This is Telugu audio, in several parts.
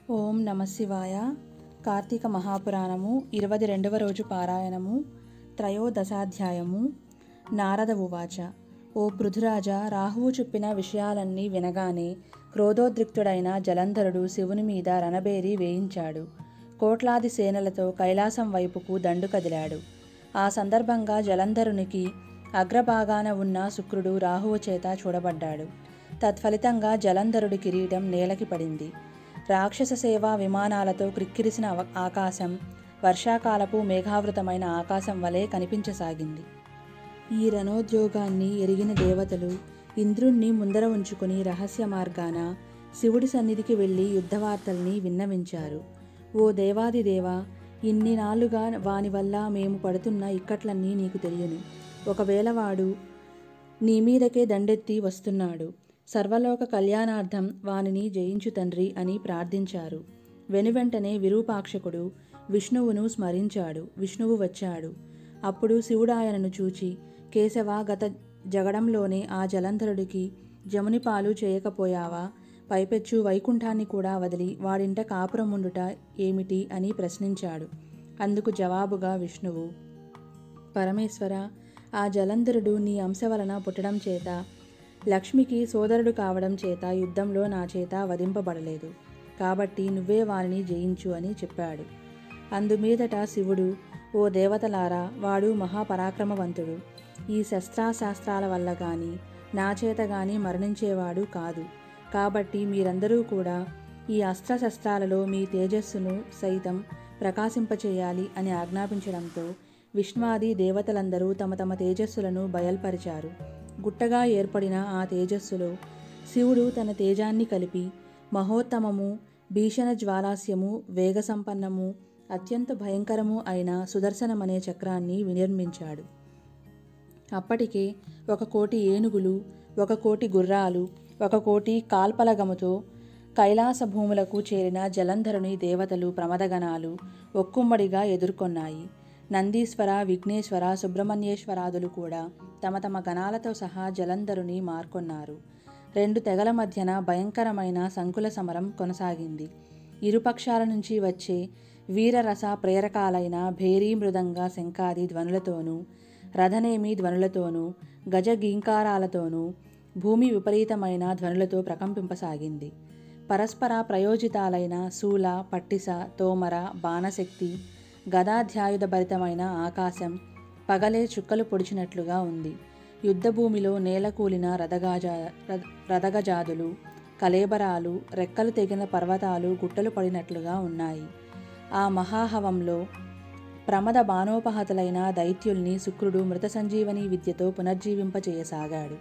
ఓం నమ శివాయ కార్తీక మహాపురాణము ఇరవై రెండవ రోజు పారాయణము త్రయోదశాధ్యాయము నారద ఉవాచ ఓ పృథురాజ రాహువు చెప్పిన విషయాలన్నీ వినగానే క్రోధోద్రిక్తుడైన జలంధరుడు శివుని మీద రణబేరి వేయించాడు కోట్లాది సేనలతో కైలాసం వైపుకు దండు కదిలాడు ఆ సందర్భంగా జలంధరునికి అగ్రభాగాన ఉన్న శుక్రుడు రాహువు చేత చూడబడ్డాడు తత్ఫలితంగా జలంధరుడి కిరీటం నేలకి పడింది రాక్షస సేవా విమానాలతో క్రిక్కిరిసిన అవ- ఆకాశం వర్షాకాలపు మేఘావృతమైన ఆకాశం వలె కనిపించసాగింది ఈ రణోద్యోగాన్ని ఎరిగిన దేవతలు ఇంద్రుణ్ణి ముందర ఉంచుకుని రహస్య మార్గాన శివుడి సన్నిధికి వెళ్ళి యుద్ధవార్తల్ని విన్నవించారు ఓ దేవాది దేవా ఇన్ని నాళ్ళుగా వాని వల్ల మేము పడుతున్న ఇక్కట్లన్నీ నీకు తెలియను ఒకవేళ వాడు నీ మీదకే దండెత్తి వస్తున్నాడు సర్వలోక కళ్యాణార్థం వానిని జయించు తండ్రి అని ప్రార్థించారు వెనువెంటనే విరూపాక్షకుడు విష్ణువును స్మరించాడు విష్ణువు వచ్చాడు అప్పుడు శివుడు ఆయనను చూచి కేశవ గత జగడంలోనే ఆ జలంధరుడికి జముని పాలు చేయకపోయావా పైపెచ్చు వైకుంఠాన్ని కూడా వదిలి వాడింట కాపురముండుట ఏమిటి అని ప్రశ్నించాడు అందుకు జవాబుగా విష్ణువు పరమేశ్వర ఆ జలంధరుడు నీ అంశ వలన పుట్టడం చేత లక్ష్మికి సోదరుడు కావడం చేత యుద్ధంలో నా చేత వధింపబడలేదు కాబట్టి నువ్వే వారిని జయించు అని చెప్పాడు అందుమీదట శివుడు ఓ దేవతలారా వాడు మహాపరాక్రమవంతుడు ఈ శస్త్రాశాస్త్రాల వల్ల గాని నా చేత గాని మరణించేవాడు కాదు కాబట్టి మీరందరూ కూడా ఈ అస్త్రశస్త్రాలలో మీ తేజస్సును సైతం ప్రకాశింపచేయాలి అని ఆజ్ఞాపించడంతో విష్ణువాది దేవతలందరూ తమ తమ తేజస్సులను బయల్పరిచారు గుట్టగా ఏర్పడిన ఆ తేజస్సులో శివుడు తన తేజాన్ని కలిపి మహోత్తమము భీషణ జ్వాలాస్యము వేగసంపన్నము అత్యంత భయంకరము అయిన సుదర్శనమనే చక్రాన్ని వినిర్మించాడు అప్పటికే ఒక కోటి ఏనుగులు ఒక కోటి గుర్రాలు ఒక కోటి కాల్పలగముతో కైలాస భూములకు చేరిన జలంధరుని దేవతలు ప్రమదగణాలు ఒక్కుమ్మడిగా ఎదుర్కొన్నాయి నందీశ్వర విఘ్నేశ్వర సుబ్రహ్మణ్యేశ్వరాదులు కూడా తమ తమ గణాలతో సహా జలంధరుని మార్కొన్నారు రెండు తెగల మధ్యన భయంకరమైన సంకుల సమరం కొనసాగింది ఇరుపక్షాల నుంచి వచ్చే వీరరస ప్రేరకాలైన భేరీ మృదంగ శంఖాది ధ్వనులతోనూ రథనేమి ధ్వనులతోనూ గజ గీంకారాలతోనూ భూమి విపరీతమైన ధ్వనులతో ప్రకంపింపసాగింది పరస్పర ప్రయోజితాలైన శూల పట్టిస తోమర బాణశక్తి గదాధ్యాయుధ భరితమైన ఆకాశం పగలే చుక్కలు పొడిచినట్లుగా ఉంది యుద్ధభూమిలో నేలకూలిన రథగాజా రథ- రథగజాదులు కలేబరాలు రెక్కలు తెగిన పర్వతాలు గుట్టలు పడినట్లుగా ఉన్నాయి ఆ మహాహవంలో ప్రమద బాణోపహతులైన దైత్యుల్ని శుక్రుడు మృత సంజీవని విద్యతో పునర్జీవింపచేయసాగాడు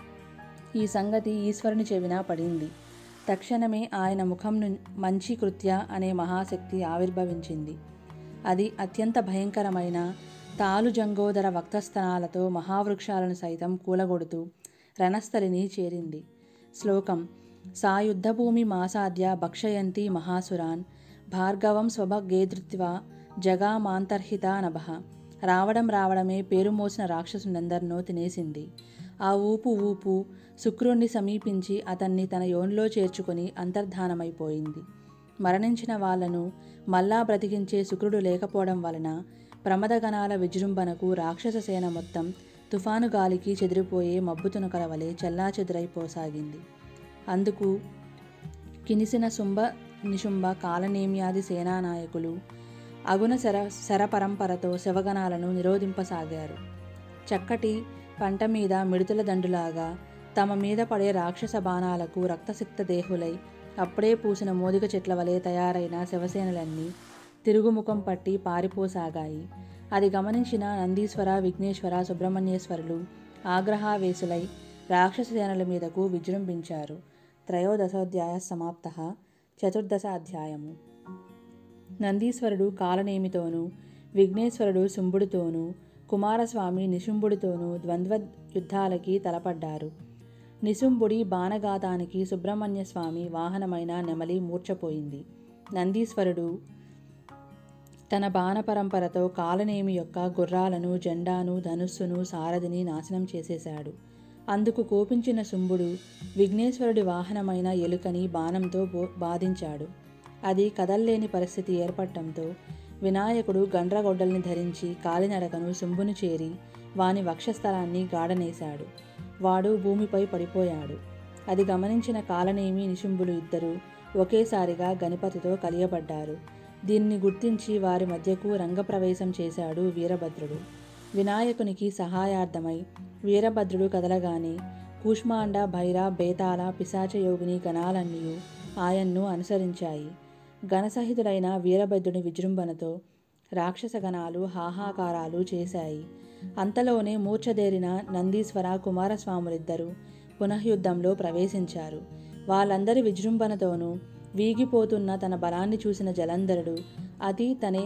ఈ సంగతి ఈశ్వరుని చెవిన పడింది తక్షణమే ఆయన ముఖం ను మంచి కృత్య అనే మహాశక్తి ఆవిర్భవించింది అది అత్యంత భయంకరమైన తాలు జంగోదర వక్తస్థనాలతో మహావృక్షాలను సైతం కూలగొడుతూ రణస్థలిని చేరింది శ్లోకం సాయుద్ధభూమి మాసాద్య భక్షయంతి మహాసురాన్ భార్గవం స్వభగేదృత్వ జగామాంతర్హిత నభః రావడం రావడమే పేరు మోసిన రాక్షసునందరినో తినేసింది ఆ ఊపు ఊపు శుక్రుణ్ణి సమీపించి అతన్ని తన యోనిలో చేర్చుకుని అంతర్ధానమైపోయింది మరణించిన వాళ్లను మళ్ళా బ్రతికించే శుక్రుడు లేకపోవడం వలన ప్రమదగణాల విజృంభణకు రాక్షస సేన మొత్తం తుఫాను గాలికి చెదిరిపోయే మబ్బు తునకల వలె చెల్లాచెదురైపోసాగింది అందుకు కినిసిన శుంభ నిశుంభ కాలనేమ్యాది సేనానాయకులు అగుణ శర శరపరంపరతో శవగణాలను నిరోధింపసాగారు చక్కటి పంట మీద మిడుతల దండులాగా తమ మీద పడే రాక్షస బాణాలకు రక్తసిక్త దేహులై అప్పుడే పూసిన మోదిక చెట్ల వలె తయారైన శవసేనలన్నీ తిరుగుముఖం పట్టి పారిపోసాగాయి అది గమనించిన నందీశ్వర విఘ్నేశ్వర సుబ్రహ్మణ్యేశ్వరులు ఆగ్రహావేశులై రాక్షస సేనల మీదకు విజృంభించారు త్రయోదశోధ్యాయ సమాప్త చతుర్దశ అధ్యాయము నందీశ్వరుడు కాలనేమితోనూ విఘ్నేశ్వరుడు శుంభుడితోనూ కుమారస్వామి నిశుంభుడితోనూ ద్వంద్వ యుద్ధాలకి తలపడ్డారు నిశుంభుడి బాణఘాతానికి సుబ్రహ్మణ్య స్వామి వాహనమైన నెమలి మూర్ఛపోయింది నందీశ్వరుడు తన బాణ పరంపరతో కాలనేమి యొక్క గుర్రాలను జెండాను ధనుస్సును సారథిని నాశనం చేసేశాడు అందుకు కోపించిన శుంభుడు విఘ్నేశ్వరుడి వాహనమైన ఎలుకని బాణంతో బో బాధించాడు అది కదల్లేని పరిస్థితి ఏర్పడటంతో వినాయకుడు గండ్రగొడ్డల్ని ధరించి కాలినడకను శంభుని చేరి వాని వక్షస్థలాన్ని గాడనేశాడు వాడు భూమిపై పడిపోయాడు అది గమనించిన కాలనేమి నిశుంభులు ఇద్దరూ ఒకేసారిగా గణపతితో కలియబడ్డారు దీన్ని గుర్తించి వారి మధ్యకు రంగప్రవేశం చేశాడు వీరభద్రుడు వినాయకునికి సహాయార్థమై వీరభద్రుడు కదలగానే కూష్మాండ భైర బేతాళ పిశాచయోగిని గణాలన్నీ ఆయన్ను అనుసరించాయి గణసహితుడైన వీరభద్రుని విజృంభణతో రాక్షస గణాలు హాహాకారాలు చేశాయి అంతలోనే మూర్ఛదేరిన నందీశ్వర కుమారస్వాములిద్దరూ పునఃయుద్ధంలో ప్రవేశించారు వాళ్ళందరి విజృంభణతోనూ వీగిపోతున్న తన బలాన్ని చూసిన జలంధరుడు అది తనే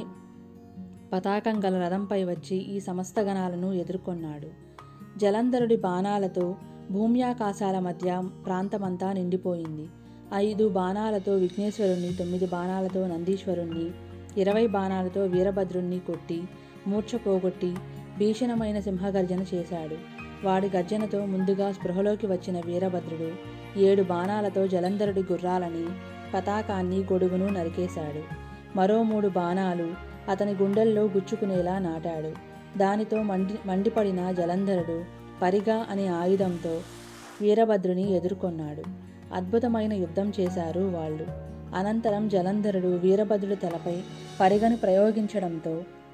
పతాకం గల రథంపై వచ్చి ఈ సమస్త గణాలను ఎదుర్కొన్నాడు జలంధరుడి బాణాలతో భూమ్యాకాశాల మధ్య ప్రాంతమంతా నిండిపోయింది ఐదు బాణాలతో విఘ్నేశ్వరుణ్ణి తొమ్మిది బాణాలతో నందీశ్వరుణ్ణి ఇరవై బాణాలతో వీరభద్రుణ్ణి కొట్టి మూర్ఛ పోగొట్టి భీషణమైన సింహగర్జన చేశాడు వాడి గర్జనతో ముందుగా స్పృహలోకి వచ్చిన వీరభద్రుడు ఏడు బాణాలతో జలంధరుడి గుర్రాలని పతాకాన్ని గొడుగును నరికేశాడు మరో మూడు బాణాలు అతని గుండెల్లో గుచ్చుకునేలా నాటాడు దానితో మండి మండిపడిన జలంధరుడు పరిగా అనే ఆయుధంతో వీరభద్రుని ఎదుర్కొన్నాడు అద్భుతమైన యుద్ధం చేశారు వాళ్ళు అనంతరం జలంధరుడు వీరభద్రుడి తలపై పరిగను ప్రయోగించడంతో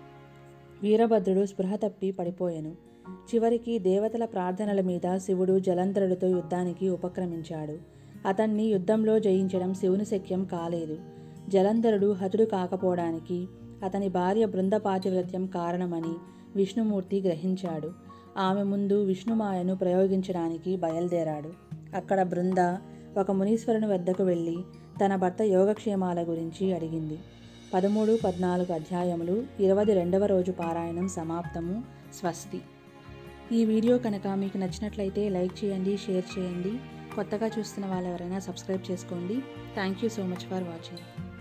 వీరభద్రుడు స్పృహ తప్పి పడిపోయెను చివరికి దేవతల ప్రార్థనల మీద శివుడు జలంధరుడితో యుద్ధానికి ఉపక్రమించాడు అతన్ని యుద్ధంలో జయించడం శివుని శక్యం కాలేదు జలంధరుడు హతుడు కాకపోవడానికి అతని భార్య బృందపాతివ్రత్యం కారణమని విష్ణుమూర్తి గ్రహించాడు ఆమె ముందు విష్ణుమాయను ప్రయోగించడానికి బయలుదేరాడు అక్కడ బృంద ఒక మునీశ్వరుని వద్దకు వెళ్ళి తన భర్త యోగక్షేమాల గురించి అడిగింది పదమూడు పద్నాలుగు అధ్యాయములు ఇరవై రెండవ రోజు పారాయణం సమాప్తము స్వస్తి ఈ వీడియో కనుక మీకు నచ్చినట్లయితే లైక్ చేయండి షేర్ చేయండి కొత్తగా చూస్తున్న వాళ్ళు ఎవరైనా సబ్స్క్రైబ్ చేసుకోండి thank you so much for watching